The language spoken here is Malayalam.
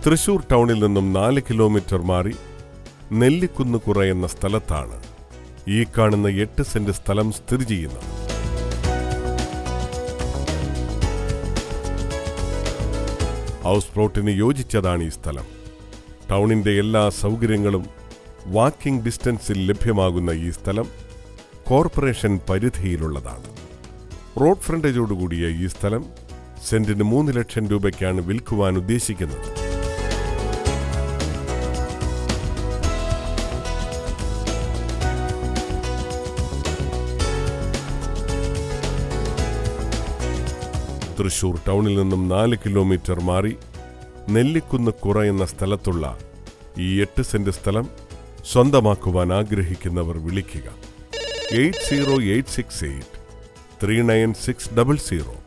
തൃശൂർ ടൗണിൽ നിന്നും നാല് കിലോമീറ്റർ മാറി നെല്ലിക്കുന്ന് കുറ എന്ന സ്ഥലത്താണ് ഈ കാണുന്ന എട്ട് സെന്റ് സ്ഥലം സ്ഥിതി ചെയ്യുന്നത് ഹൗസ് പ്ലോട്ടിന് യോജിച്ചതാണ് ഈ സ്ഥലം ടൗണിന്റെ എല്ലാ സൗകര്യങ്ങളും വാക്കിംഗ് ഡിസ്റ്റൻസിൽ ലഭ്യമാകുന്ന ഈ സ്ഥലം കോർപ്പറേഷൻ പരിധിയിലുള്ളതാണ് റോഡ് ഫ്രണ്ടേജോടുകൂടിയ ഈ സ്ഥലം സെന്റിന് മൂന്ന് ലക്ഷം രൂപയ്ക്കാണ് വിൽക്കുവാൻ ഉദ്ദേശിക്കുന്നത് തൃശൂർ ടൗണിൽ നിന്നും നാല് കിലോമീറ്റർ മാറി നെല്ലിക്കുന്ന് കുറ എന്ന സ്ഥലത്തുള്ള ഈ എട്ട് സെന്റ് സ്ഥലം സ്വന്തമാക്കുവാൻ ആഗ്രഹിക്കുന്നവർ വിളിക്കുക eight zero eight six eight three nine six double zero